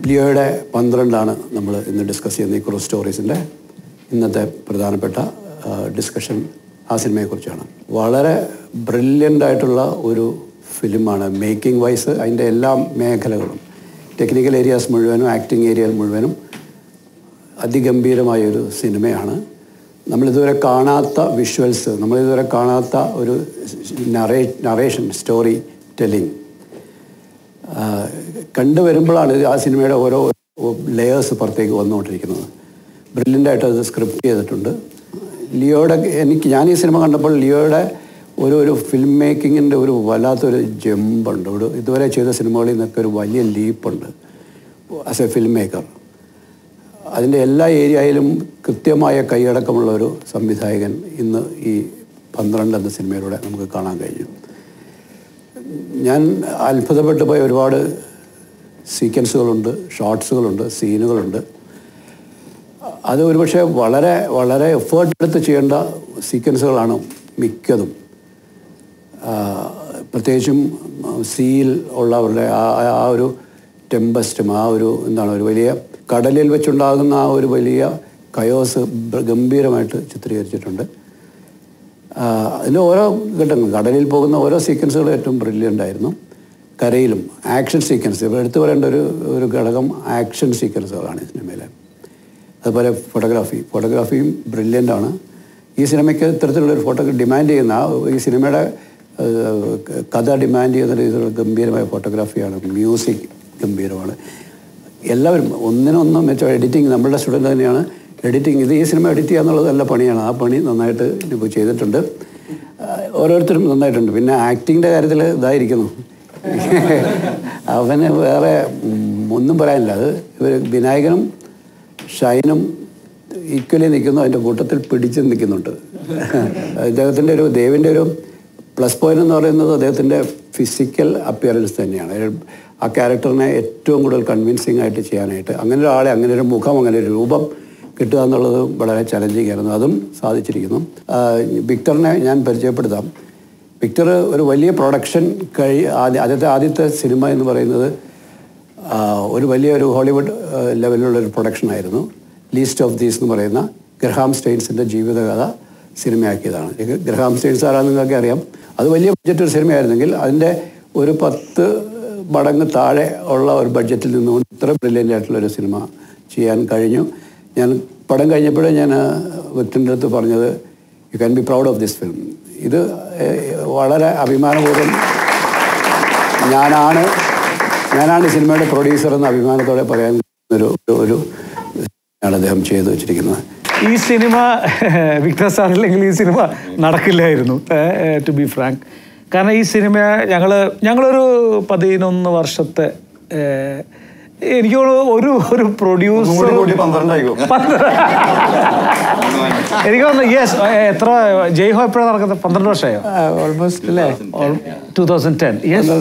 ലിയോയുടെ പന്ത്രണ്ടാണ് നമ്മൾ ഇന്ന് ഡിസ്കസ് ചെയ്യുന്ന ഈ ക്രോസ് സ്റ്റോറീസിൻ്റെ ഇന്നത്തെ പ്രധാനപ്പെട്ട ഡിസ്കഷൻ ആ സിനിമയെക്കുറിച്ചാണ് വളരെ ബ്രില്യൻ്റ് ആയിട്ടുള്ള ഒരു ഫിലിമാണ് മേക്കിംഗ് വൈസ് അതിൻ്റെ എല്ലാ മേഖലകളും ടെക്നിക്കൽ ഏരിയാസ് മുഴുവനും ആക്ടിങ് ഏരിയ മുഴുവനും അതിഗംഭീരമായ ഒരു സിനിമയാണ് നമ്മളിതുവരെ കാണാത്ത വിഷ്വൽസ് നമ്മളിതുവരെ കാണാത്ത ഒരു നറേ നറേഷൻ സ്റ്റോറി ടെല്ലിങ് കണ്ടുവരുമ്പോഴാണ് ഇത് ആ സിനിമയുടെ ഓരോ ലെയേഴ്സ് പുറത്തേക്ക് വന്നുകൊണ്ടിരിക്കുന്നത് ബ്രില്യൻ്റ് ആയിട്ട് അത് സ്ക്രിപ്റ്റ് ചെയ്തിട്ടുണ്ട് ലിയോയുടെ എനിക്ക് ഞാൻ ഈ സിനിമ കണ്ടപ്പോൾ ലിയോയുടെ ഒരു ഒരു ഫിലിം മേക്കിങ്ങിൻ്റെ ഒരു വല്ലാത്തൊരു ജമ്പുണ്ട് ഒരു ഇതുവരെ ചെയ്ത സിനിമകളിൽ നിന്നൊക്കെ ഒരു വലിയ ലീപ്പുണ്ട് ആസ് എ ഫിലിം മേക്കർ അതിൻ്റെ എല്ലാ ഏരിയയിലും കൃത്യമായ കൈയടക്കമുള്ള ഒരു സംവിധായകൻ ഇന്ന് ഈ പന്ത്രണ്ട് എന്ന സിനിമയിലൂടെ നമുക്ക് കാണാൻ കഴിഞ്ഞു ഞാൻ അത്ഭുതപ്പെട്ടു പോയ ഒരുപാട് സീക്വൻസുകളുണ്ട് ഷോർട്സുകളുണ്ട് സീനുകളുണ്ട് അത് ഒരുപക്ഷെ വളരെ വളരെ എഫേർട്ട് എടുത്ത് ചെയ്യേണ്ട സീക്വൻസുകളാണ് മിക്കതും ആ, പ്രത്യേകിച്ചും സീൽ ഉള്ളവരുടെ ആ ആ- ആ ഒരു ടെമ്പസ്റ്റും ആ ഒരു എന്താണ് ഒരു വലിയ കടലിൽ വെച്ചുണ്ടാകുന്ന ആ ഒരു വലിയ കയോസ് ഗംഭീരമായിട്ട് ചിത്രീകരിച്ചിട്ടുണ്ട് ആ, അതിൽ ഓരോ ഘട്ടങ്ങൾ കടലിൽ പോകുന്ന ഓരോ സീക്വൻസുകളും ഏറ്റവും ബ്രില്യൻ്റ് ആയിരുന്നു കരയിലും ആക്ഷൻ സീക്വൻസ് ഇപ്പോൾ എടുത്തു പറയേണ്ട ഒരു ഒരു ഘടകം ആക്ഷൻ സീക്വൻസുകളാണ് ഈ സിനിമയിലെ അതുപോലെ ഫോട്ടോഗ്രാഫി ഫോട്ടോഗ്രാഫിയും ബ്രില്യൻ്റ് ആണ് ഈ സിനിമയ്ക്ക് ഇത്തരത്തിലുള്ള ഒരു ഫോട്ടോ ഡിമാൻഡ് ചെയ്യുന്ന ആ ഈ സിനിമയുടെ ഏഹ്, കഥ ഡിമാൻഡ് ചെയ്യുന്ന രീതിയിലുള്ള ഗംഭീരമായ ഫോട്ടോഗ്രാഫിയാണ് മ്യൂസിക് ഗംഭീരമാണ് എല്ലാവരും ഒന്നിനൊന്നും മെച്ചം എഡിറ്റിംഗ് നമ്മളുടെ സ്റ്റുഡൻ്റ് തന്നെയാണ് എഡിറ്റിംഗ് ഇത് ഈ സിനിമ എഡിറ്റ് ചെയ്യുക എന്നുള്ളത് നല്ല പണിയാണ് ആ പണി നന്നായിട്ട് ഇപ്പോൾ ചെയ്തിട്ടുണ്ട് ആ, ഓരോരുത്തരും നന്നായിട്ടുണ്ട് പിന്നെ ആക്ടിങ്ങിൻ്റെ കാര്യത്തിൽ ഇതായിരിക്കുന്നു അവന് വേറെ ഉം, ഒന്നും പറയാനില്ല അത് ഇവർ വിനായകനും ഷൈനും ഈക്വലി നിൽക്കുന്നു അതിൻ്റെ കൂട്ടത്തിൽ പിടിച്ച് നിൽക്കുന്നുണ്ട് അദ്ദേഹത്തിൻ്റെ ഒരു ദേവിൻ്റെ ഒരു പ്ലസ് പോയിന്റ് എന്ന് പറയുന്നത് അദ്ദേഹത്തിൻ്റെ ഫിസിക്കൽ അപ്പിയറൻസ് തന്നെയാണ് അയാൾ ആ ക്യാരക്ടറിനെ ഏറ്റവും കൂടുതൽ കൺവിൻസിങ് ആയിട്ട് ചെയ്യാനായിട്ട് അങ്ങനെ ഒരാളെ അങ്ങനെ ഒരു മുഖം അങ്ങനെ ഒരു രൂപം കിട്ടുക എന്നുള്ളത് വളരെ ചലഞ്ചിങ് ആയിരുന്നു അതും സാധിച്ചിരിക്കുന്നു ആ, വിക്ടറിനെ ഞാൻ പരിചയപ്പെടുത്താം വിക്ടർ ഒരു വലിയ പ്രൊഡക്ഷൻ കഴി ആദ്യ ആദ്യത്തെ ആദ്യത്തെ സിനിമ എന്ന് പറയുന്നത് ആ, ഒരു വലിയ ഒരു ഹോളിവുഡ് ആ, ലെവലിലുള്ള ഒരു പ്രൊഡക്ഷൻ ആയിരുന്നു ലീസ്റ്റ് ഓഫ് ദീസ് എന്ന് പറയുന്ന ഗ്രഹാം സ്റ്റെയിൻസിൻ്റെ ജീവിതകഥ സിനിമയാക്കിയതാണ് ഇത് ഗ്രഹാം സ്റ്റെയിൻസ് ആരാന്ന് നിങ്ങൾക്ക് അറിയാം അത് വലിയ ബഡ്ജറ്റ് ഒരു സിനിമയായിരുന്നെങ്കിൽ അതിൻ്റെ ഒരു പത്ത് മടങ്ങ് താഴെ ഉള്ള ഒരു ബഡ്ജറ്റിൽ നിന്നുകൊണ്ട് ഇത്ര ബ്രില്യൻ്റ് ആയിട്ടുള്ള ഒരു സിനിമ ചെയ്യാൻ കഴിഞ്ഞു ഞാൻ പടം കഴിഞ്ഞപ്പോഴേ ഞാൻ വ്യക്തിൻ്റെ അടുത്ത് പറഞ്ഞത് you can be proud of this film ഇത് ഏഹ്, വളരെ അഭിമാനപൂർവ്വം ഞാനാണ് ഞാനാണ് ഈ സിനിമയുടെ പ്രൊഡ്യൂസർ എന്ന അഭിമാനത്തോടെ പറയാൻ ഒരു ഒരു- ഒരു ആണ് അദ്ദേഹം ചെയ്തു വെച്ചിരിക്കുന്നത് ഈ സിനിമ വിക്ടർ സാർ ഇല്ലെങ്കിൽ ഈ സിനിമ നടക്കില്ലായിരുന്നു ടു ബി ഫ്രാങ്ക് കാരണം ഈ സിനിമ ഞങ്ങൾ ഞങ്ങളൊരു പതിനൊന്ന് വർഷത്തെ ഏഹ്, എനിക്ക് തോന്നുന്നു ഒരു ഒരു പ്രൊഡ്യൂസർ എനിക്ക് തോന്നുന്നു യെസ് എത്ര ജയ്ഹോ എപ്പോഴാണ് നടക്കുന്നത് പന്ത്രണ്ട് വർഷമായോ ഓൾമോസ്റ്റ് അല്ലേ ടൂ തൗസൻഡ് ടെൻ യെസ്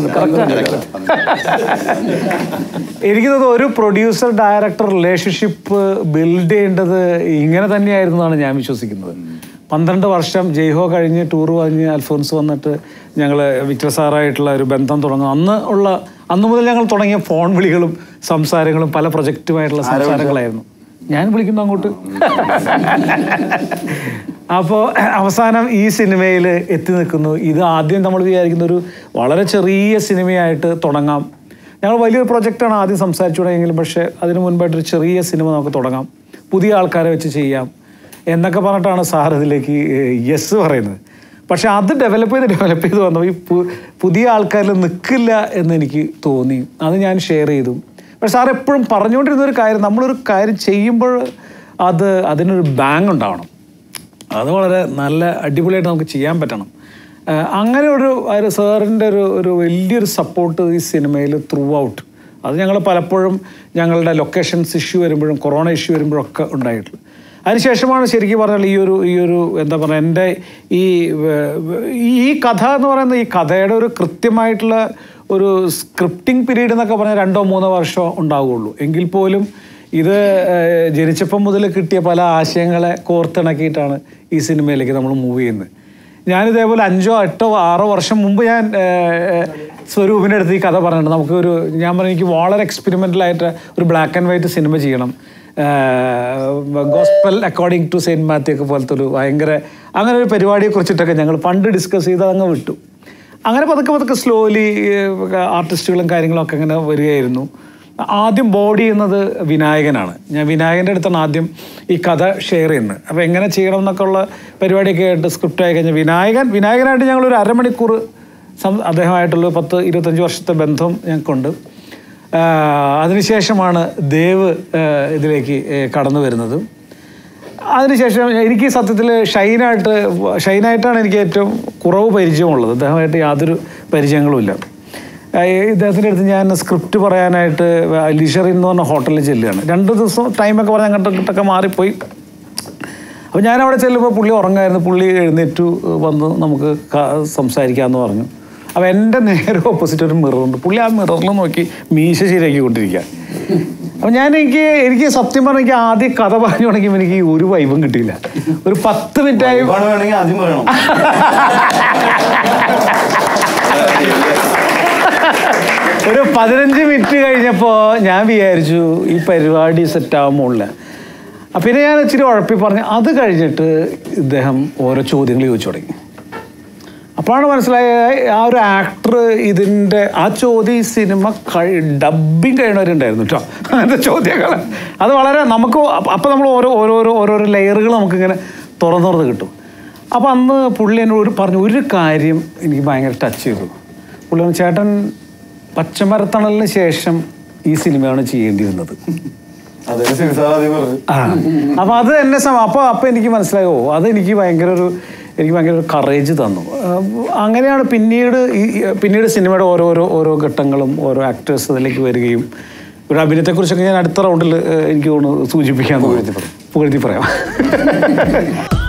എനിക്ക് തോന്നുന്നു ഒരു പ്രൊഡ്യൂസർ ഡയറക്ടർ റിലേഷൻഷിപ്പ് ബിൽഡ് ചെയ്യേണ്ടത് ഇങ്ങനെ തന്നെയായിരുന്നു എന്നാണ് ഞാൻ വിശ്വസിക്കുന്നത് പന്ത്രണ്ട് വർഷം ജയ്ഹോ കഴിഞ്ഞ് ടൂർ കഴിഞ്ഞ് അൽഫോൻസ് വന്നിട്ട് ഞങ്ങൾ വിക്ടർ സാറായിട്ടുള്ള ഒരു ബന്ധം തുടങ്ങും അന്ന് ഉള്ള അന്ന് മുതൽ ഞങ്ങൾ തുടങ്ങിയ ഫോൺ വിളികളും സംസാരങ്ങളും പല പ്രൊജക്റ്റുമായിട്ടുള്ള സംസാരങ്ങളായിരുന്നു ഞാൻ വിളിക്കുന്നു അങ്ങോട്ട് അപ്പോൾ അവസാനം ഈ സിനിമയിൽ എത്തി നിൽക്കുന്നു ഇത് ആദ്യം നമ്മൾ വിചാരിക്കുന്ന ഒരു വളരെ ചെറിയ സിനിമയായിട്ട് തുടങ്ങാം ഞങ്ങൾ വലിയൊരു പ്രൊജക്റ്റാണ് ആദ്യം സംസാരിച്ചു തുടങ്ങിയെങ്കിലും പക്ഷേ അതിന് മുൻപായിട്ടൊരു ചെറിയ സിനിമ നമുക്ക് തുടങ്ങാം പുതിയ ആൾക്കാരെ വെച്ച് ചെയ്യാം എന്നൊക്കെ പറഞ്ഞിട്ടാണ് സാർ ഇതിലേക്ക് യെസ് പറയുന്നത് പക്ഷെ അത് ഡെവലപ്പ് ചെയ്ത് ഡെവലപ്പ് ചെയ്ത് വന്നപ്പോൾ ഈ പു- പുതിയ ആൾക്കാരിൽ നിൽക്കില്ല എന്ന് എനിക്ക് തോന്നി അത് ഞാൻ ഷെയർ ചെയ്തു പക്ഷെ സാർ എപ്പോഴും പറഞ്ഞുകൊണ്ടിരുന്ന ഒരു കാര്യം നമ്മളൊരു കാര്യം ചെയ്യുമ്പോൾ അത് അതിനൊരു ബാങ് ഉണ്ടാവണം അത് വളരെ നല്ല അടിപൊളിയായിട്ട് നമുക്ക് ചെയ്യാൻ പറ്റണം ആഹ് അങ്ങനെ ഒരു ഒരു സാറിൻ്റെ ഒരു ഒരു വലിയൊരു സപ്പോർട്ട് ഈ സിനിമയിൽ ത്രൂ ഔട്ട് അത് ഞങ്ങൾ പലപ്പോഴും ഞങ്ങളുടെ ലൊക്കേഷൻസ് ഇഷ്യൂ വരുമ്പോഴും കൊറോണ ഇഷ്യൂ വരുമ്പോഴൊക്കെ ഉണ്ടായിട്ടുള്ളത് അതിനുശേഷമാണ് ശരിക്കും പറഞ്ഞാൽ ഈ ഒരു ഈ ഒരു എന്താ പറയുക എൻ്റെ ഈ വ- വ- ഈ കഥ എന്ന് പറയുന്നത് ഈ കഥയുടെ ഒരു കൃത്യമായിട്ടുള്ള ഒരു സ്ക്രിപ്റ്റിംഗ് പീരീഡ് എന്നൊക്കെ പറഞ്ഞാൽ രണ്ടോ മൂന്നോ വർഷം ഉണ്ടാവുകയുള്ളൂ എങ്കിൽ പോലും ഇത് ഏഹ്, ജനിച്ചപ്പം മുതൽ കിട്ടിയ പല ആശയങ്ങളെ കോർത്തിണക്കിയിട്ടാണ് ഈ സിനിമയിലേക്ക് നമ്മൾ മൂവ് ചെയ്യുന്നത് ഞാനിതേപോലെ അഞ്ചോ എട്ടോ ആറോ വർഷം മുമ്പ് ഞാൻ ഏഹ്, സ്വരൂപിൻ്റെ അടുത്ത് ഈ കഥ പറഞ്ഞിട്ടുണ്ട് നമുക്ക് ഒരു ഞാൻ പറഞ്ഞു എനിക്ക് വളരെ എക്സ്പെരിമെൻ്റലായിട്ട് ഒരു ബ്ലാക്ക് ആൻഡ് വൈറ്റ് സിനിമ ചെയ്യണം gospel according to saint Matthew ഒക്കെ പോലത്തെ ഒരു ഭയങ്കര അങ്ങനെ ഒരു പരിപാടിയെ കുറിച്ചിട്ടൊക്കെ ഞങ്ങൾ പണ്ട് ഡിസ്കസ് ചെയ്ത് അതങ്ങ് വിട്ടു അങ്ങനെ പതുക്കെ പതുക്കെ സ്ലോലി ആർട്ടിസ്റ്റുകളും കാര്യങ്ങളും ഒക്കെ ഇങ്ങനെ വരികയായിരുന്നു ആദ്യം ബോഡി ചെയ്യുന്നത് വിനായകനാണ് ഞാൻ വിനായകൻ്റെ അടുത്താണ് ആദ്യം ഈ കഥ ഷെയർ ചെയ്യുന്നത് അപ്പോൾ എങ്ങനെ ചെയ്യണം എന്നൊക്കെ ഉള്ള പരിപാടിയൊക്കെ ആയിട്ട് സ്ക്രിപ്റ്റ് ആയി കഴിഞ്ഞാൽ വിനായകൻ വിനായകനായിട്ട് ഞങ്ങളൊരു അരമണിക്കൂർ സം അദ്ദേഹമായിട്ടുള്ള പത്ത് ഇരുപത്തഞ്ച് വർഷത്തെ ബന്ധം ഞങ്ങൾക്കുണ്ട് ആഹ് അതിനുശേഷമാണ് ദേവ് ആഹ് ഇതിലേക്ക് ഏഹ് കടന്നു വരുന്നത് അതിനുശേഷം എനിക്ക് സത്യത്തിൽ ഷൈനായിട്ട് ഷൈനായിട്ടാണ് എനിക്ക് ഏറ്റവും കുറവ് പരിചയമുള്ളത് അദ്ദേഹമായിട്ട് യാതൊരു പരിചയങ്ങളുമില്ല ആഹ് ഇദ്ദേഹത്തിൻ്റെ അടുത്ത് ഞാൻ സ്ക്രിപ്റ്റ് പറയാനായിട്ട് ലിഷറിൻ എന്ന് പറഞ്ഞ ഹോട്ടലിൽ ചെല്ലുകയാണ് രണ്ട് ദിവസം ടൈമൊക്കെ പറഞ്ഞ് അങ്ങോട്ട് ഇങ്ങോട്ടൊക്കെ മാറിപ്പോയി അപ്പോൾ ഞാൻ അവിടെ ചെല്ലുമ്പോൾ പുള്ളി ഉറങ്ങായിരുന്നു പുള്ളി എഴുന്നേറ്റു വന്ന് നമുക്ക് ക- സംസാരിക്കാമെന്ന് പറഞ്ഞു അപ്പോൾ എൻ്റെ നേരെ ഓപ്പോസിറ്റ് ഒരു മിററുണ്ട് പുള്ളി ആ മിററിൽ നോക്കി മീശ ശരിയാക്കിക്കൊണ്ടിരിക്കുക അപ്പോൾ ഞാൻ എനിക്ക് എനിക്ക് സത്യം പറഞ്ഞാൽ എനിക്ക് ആദ്യം കഥ പറഞ്ഞു തുടങ്ങിയപ്പോൾ എനിക്ക് ഒരു വൈബും കിട്ടിയില്ല ഒരു പത്ത് മിനിറ്റായി ഒരുപാട് വേണമെങ്കിൽ ആദ്യം പറയണം ഒരു പതിനഞ്ച് മിനിറ്റ് കഴിഞ്ഞപ്പോൾ ഞാൻ വിചാരിച്ചു ഈ പരിപാടി സെറ്റ് ആകുമ്പോൾ അപ്പം പിന്നെ ഞാൻ ഇച്ചിരി ഉഴപ്പി പറഞ്ഞു അത് കഴിഞ്ഞിട്ട് ഇദ്ദേഹം ഓരോ ചോദ്യങ്ങൾ ചോദിച്ചു തുടങ്ങി അപ്പോഴാണ് മനസ്സിലായത് ആ ഒരു ആക്ടർ ഇതിൻ്റെ ആ ചോദ്യം ഈ സിനിമ കഴി ഡബിങ് കഴിയണവരുണ്ടായിരുന്നു കേട്ടോ അങ്ങനത്തെ ചോദ്യങ്ങൾ അത് വളരെ നമുക്ക് അപ്പം നമ്മൾ ഓരോ ഓരോരോ ഓരോരോ ലെയറുകൾ നമുക്കിങ്ങനെ തുറന്നു തുറന്ന് കിട്ടും അപ്പം അന്ന് പുള്ളി എന്നോട് ഒരു പറഞ്ഞു ഒരു കാര്യം എനിക്ക് ഭയങ്കര ടച്ച് ചെയ്തു പുള്ളി പറഞ്ഞു, ചേട്ടൻ പച്ചമരത്തണലിന് ശേഷം ഈ സിനിമയാണ് ചെയ്യേണ്ടിയിരുന്നത് അതെ സിനിസാർ ആദ്യം പറഞ്ഞു ആ അപ്പൊ അത് എന്നെ സം അപ്പോൾ അപ്പോൾ എനിക്ക് മനസ്സിലായി ഓ അത് എനിക്ക് ഭയങ്കര ഒരു എനിക്ക് ഭയങ്കര ഒരു കറേജ് തന്നു ആ, അങ്ങനെയാണ് പിന്നീട് ഈ ഈ- പിന്നീട് സിനിമയുടെ ഓരോരോ ഓരോ ഘട്ടങ്ങളും ഓരോ ആക്ടേഴ്സ് അതിലേക്ക് വരികയും ഒരു അഭിനയത്തെക്കുറിച്ചൊക്കെ ഞാൻ അടുത്ത റൗണ്ടിൽ എനിക്ക് തോന്നുന്നു സൂചിപ്പിക്കാൻ പുകഴ്ത്തി പറയാം